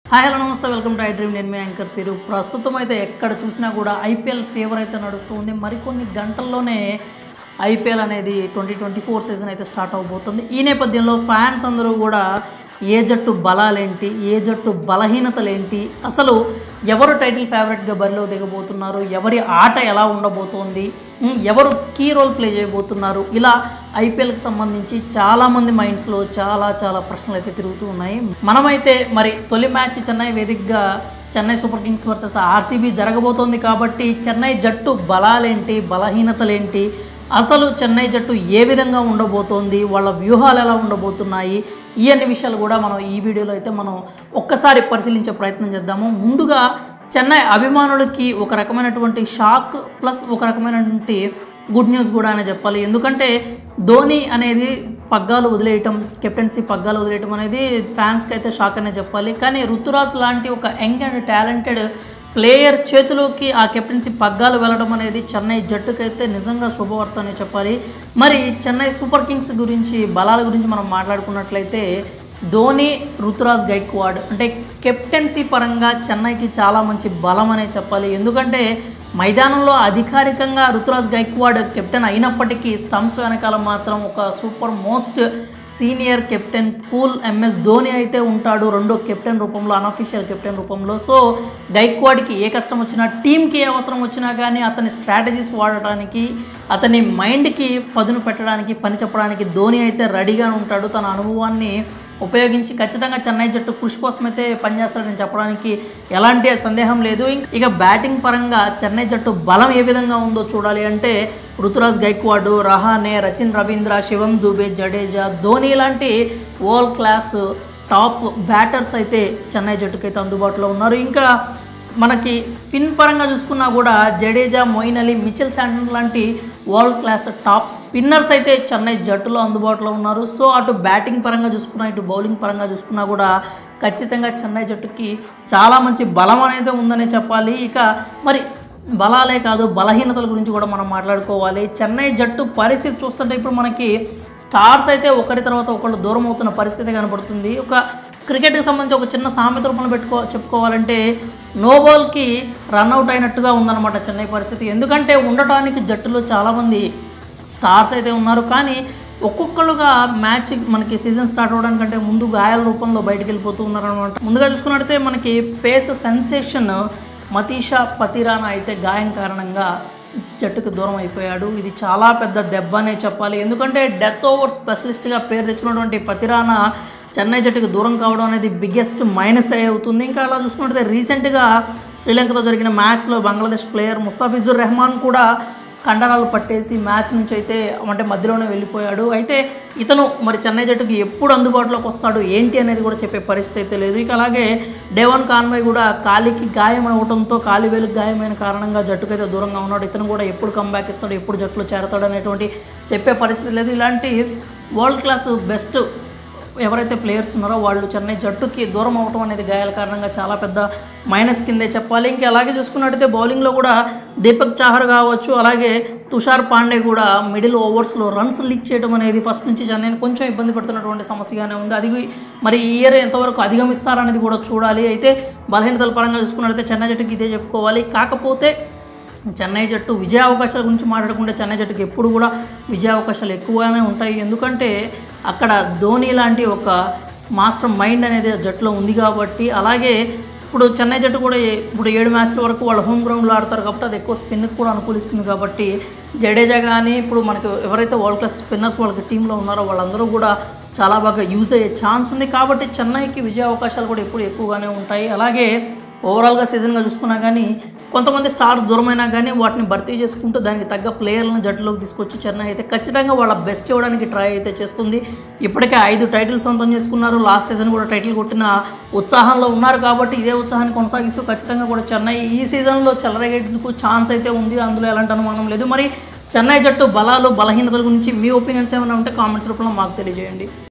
hi hello నమస్తే welcome to I dream నేను మీ యాంకర్ తీరు ప్రస్తుతం అయితే ఎక్కడ చూసినా కూడా ఐపీఎల్ ఫేవర్ అయితే నడుస్తుంది మరికొన్ని గంటల్లోనే ఐపీఎల్ అనేది ట్వంటీ ట్వంటీ ఫోర్ సీజన్ అయితే స్టార్ట్ అవబోతుంది ఈ నేపథ్యంలో ఫ్యాన్స్ అందరూ కూడా ఏ జట్టు బలాలేంటి ఏ జట్టు బలహీనతలేంటి అసలు ఎవరు టైటిల్ ఫేవరెట్గా బరిలో దిగబోతున్నారు ఎవరి ఆట ఎలా ఉండబోతోంది ఉమ్, ఎవరు కీ రోల్ ప్లే చేయబోతున్నారు ఇలా ఐపీఎల్కి సంబంధించి చాలామంది మైండ్స్లో చాలా చాలా ప్రశ్నలు అయితే తిరుగుతూ ఉన్నాయి మనమైతే మరి తొలి మ్యాచ్ చెన్నై వేదికగా Chennai super kings versus RCB జరగబోతోంది కాబట్టి చెన్నై జట్టు బలాలేంటి బలహీనతలేంటి అసలు చెన్నై జట్టు ఏ విధంగా ఉండబోతోంది వాళ్ళ వ్యూహాలు ఎలా ఉండబోతున్నాయి ఈ అన్ని విషయాలు కూడా మనం ఈ వీడియోలో అయితే మనం ఒక్కసారి పరిశీలించే ప్రయత్నం చేద్దాము ముందుగా చెన్నై అభిమానులకి ఒక రకమైనటువంటి షాక్ ప్లస్ ఒక రకమైనటువంటి గుడ్ న్యూస్ కూడా అని చెప్పాలి ఎందుకంటే ధోని అనేది పగ్గాలు వదిలేయటం కెప్టెన్సీ పగ్గాలు వదిలేయటం అనేది ఫ్యాన్స్కి అయితే షాక్ అనే చెప్పాలి కానీ ఋతురాజ్ లాంటి ఒక యంగ్ అండ్ టాలెంటెడ్ ప్లేయర్ చేతిలోకి ఆ కెప్టెన్సీ పగ్గాలు వెళ్ళడం అనేది చెన్నై జట్టుకైతే నిజంగా శుభవార్త అనే చెప్పాలి మరి చెన్నై సూపర్ కింగ్స్ గురించి బలాల గురించి మనం మాట్లాడుకున్నట్లయితే ధోని ఋతురాజ్ గైక్వాడ్ అంటే కెప్టెన్సీ పరంగా చెన్నైకి చాలా మంచి బలం అనే చెప్పాలి ఎందుకంటే మైదానంలో అధికారికంగా ఋతురాజ్ గైక్వాడ్ కెప్టెన్ అయినప్పటికీ స్టంప్స్ వెనకాల మాత్రం ఒక super most senior captain cool MS Dhoni అయితే ఉంటాడు రెండో కెప్టెన్ రూపంలో అనఫిషియల్ కెప్టెన్ రూపంలో సో గైక్వాడ్కి ఏ కష్టం వచ్చినా టీంకి ఏ అవసరం వచ్చినా కానీ అతని స్ట్రాటజీస్ వాడటానికి అతని మైండ్కి పదును పెట్టడానికి పని చెప్పడానికి ధోని అయితే రెడీగా ఉంటాడు తన అనుభవాన్ని ఉపయోగించి ఖచ్చితంగా చెన్నై జట్టు కృషి కోసం అయితే పనిచేస్తాడని చెప్పడానికి ఎలాంటి సందేహం లేదు ఇంక- ఇక బ్యాటింగ్ పరంగా చెన్నై జట్టు బలం ఏ విధంగా ఉందో చూడాలి అంటే ఋతురాజ్ గైక్వాడ్ రహానే రచిన్ రవీంద్ర శివం దుబే జడేజా ధోని లాంటి వరల్డ్ క్లాస్ టాప్ బ్యాటర్స్ అయితే చెన్నై జట్టుకైతే అందుబాటులో ఉన్నారు ఇంకా మనకి స్పిన్ పరంగా చూసుకున్నా కూడా జడేజా మొయిన్ అలీ మిచెల్ శాంటన్ లాంటి వరల్డ్ క్లాస్ టాప్ స్పిన్నర్స్ అయితే చెన్నై జట్టులో అందుబాటులో ఉన్నారు సో అటు బ్యాటింగ్ పరంగా చూసుకున్నా ఇటు బౌలింగ్ పరంగా చూసుకున్నా కూడా ఖచ్చితంగా చెన్నై జట్టుకి చాలా మంచి బలం అనేది ఉందనే చెప్పాలి ఇక మరి బలాలే కాదు బలహీనతల గురించి కూడా మనం మాట్లాడుకోవాలి చెన్నై జట్టు పరిస్థితి చూస్తుంటే ఇప్పుడు మనకి స్టార్స్ అయితే ఒకరి తర్వాత ఒకళ్ళు దూరం అవుతున్న పరిస్థితి కనబడుతుంది ఒక క్రికెట్కి సంబంధించి ఒక చిన్న సామెత రూపంలో పెట్టుకో చెప్పుకోవాలంటే నో బాల్కి రన్అట్ అయినట్టుగా ఉందన్నమాట చెన్నై పరిస్థితి ఎందుకంటే ఉండటానికి జట్టులో చాలామంది స్టార్స్ అయితే ఉన్నారు కానీ ఒక్కొక్కరుగా మ్యాచ్ మనకి సీజన్ స్టార్ట్ అవడానికంటే ముందు గాయాల రూపంలో బయటకు వెళ్ళిపోతూ ఉన్నారనమాట ముందుగా చూసుకున్నట్టయితే మనకి పేస్ సెన్సేషన్ మతీషా పతిరానా అయితే గాయం కారణంగా జట్టుకు దూరం అయిపోయాడు ఇది చాలా పెద్ద దెబ్బ అనే చెప్పాలి ఎందుకంటే డెత్ ఓవర్ స్పెషలిస్ట్గా పేరు తెచ్చుకున్నటువంటి పతిరానా చెన్నై జట్టుకు దూరం కావడం అనేది బిగ్గెస్ట్ మైనస్ అవుతుంది ఇంకా అలా చూసుకుంటే రీసెంట్గా శ్రీలంకతో జరిగిన మ్యాచ్లో బంగ్లాదేశ్ ప్లేయర్ ముస్తాఫిజుర్ రెహమాన్ కూడా కండరాలు పట్టేసి మ్యాచ్ నుంచి అయితే అంటే మధ్యలోనే వెళ్ళిపోయాడు అయితే ఇతను మరి చెన్నై జట్టుకి ఎప్పుడు అందుబాటులోకి వస్తాడు ఏంటి అనేది కూడా చెప్పే పరిస్థితి అయితే లేదు ఇక అలాగే డేవన్ కాన్వై కూడా కాలికి గాయం అవడంతో కాలి వేలుకి గాయమైన కారణంగా జట్టుకైతే దూరంగా ఉన్నాడు ఇతను కూడా ఎప్పుడు కంబ్యాక్ ఇస్తాడు ఎప్పుడు జట్టులో చేరతాడు అనేటువంటి చెప్పే పరిస్థితి లేదు ఇలాంటి వరల్డ్ క్లాస్ బెస్ట్ ఎవరైతే ప్లేయర్స్ ఉన్నారో వాళ్ళు చెన్నై జట్టుకి దూరం అవటం అనేది గాయాల కారణంగా చాలా పెద్ద మైనస్ కిందే చెప్పాలి ఇంకా అలాగే చూసుకున్నట్టయితే బౌలింగ్లో కూడా దీపక్ చాహర్ కావచ్చు అలాగే తుషార్ పాండే కూడా మిడిల్ ఓవర్స్లో రన్స్ లీక్ చేయడం అనేది ఫస్ట్ నుంచి చెన్నైని కొంచెం ఇబ్బంది పడుతున్నటువంటి సమస్యగానే ఉంది అది మరి ఈ ఇయర్ ఎంతవరకు అధిగమిస్తారనేది కూడా చూడాలి అయితే బలహీనతల పరంగా చూసుకున్నట్టయితే చెన్నై జట్టుకి ఇదే చెప్పుకోవాలి కాకపోతే చెన్నై జట్టు విజయ అవకాశాల గురించి మాట్లాడుకుంటే చెన్నై జట్టుకి ఎప్పుడు కూడా విజయ అవకాశాలు ఎక్కువగానే ఉంటాయి ఎందుకంటే అక్కడ ధోని లాంటి ఒక మాస్టర్ మైండ్ అనేది ఆ జట్టులో ఉంది కాబట్టి అలాగే ఇప్పుడు చెన్నై జట్టు కూడా ఏ- ఇప్పుడు ఏడు మ్యాచ్ల వరకు వాళ్ళు హోమ్ గ్రౌండ్లో ఆడతారు కాబట్టి అది ఎక్కువ స్పిన్కి కూడా అనుకూలిస్తుంది కాబట్టి జడేజా కానీ ఇప్పుడు మనకు ఎవరైతే వరల్డ్ క్లాస్ స్పిన్నర్స్ వాళ్ళకి టీంలో ఉన్నారో వాళ్ళందరూ కూడా చాలా బాగా యూజ్ అయ్యే ఛాన్స్ ఉంది కాబట్టి చెన్నైకి విజయ అవకాశాలు కూడా ఎప్పుడు ఎక్కువగానే ఉంటాయి అలాగే ఓవరాల్గా సీజన్గా చూసుకున్నా కానీ కొంతమంది స్టార్స్ దూరమైనా కానీ వాటిని భర్తీ చేసుకుంటూ దానికి తగ్గ ప్లేయర్లను జట్టులోకి తీసుకొచ్చి చెన్నై అయితే ఖచ్చితంగా వాళ్ళ బెస్ట్ ఇవ్వడానికి ట్రై అయితే చేస్తుంది ఇప్పటికే ఐదు టైటిల్స్ సొంతం చేసుకున్నారు లాస్ట్ సీజన్ కూడా టైటిల్ కొట్టిన ఉత్సాహంలో ఉన్నారు కాబట్టి ఇదే ఉత్సాహాన్ని కొనసాగిస్తూ ఖచ్చితంగా కూడా చెన్నై ఈ సీజన్లో చెలరేగేందుకు ఛాన్స్ అయితే ఉంది అందులో ఎలాంటి అనుమానం లేదు మరి చెన్నై జట్టు బలాలు బలహీనతల గురించి మీ ఒపీనియన్స్ ఏమైనా ఉంటే కామెంట్స్ రూపంలో మాకు తెలియజేయండి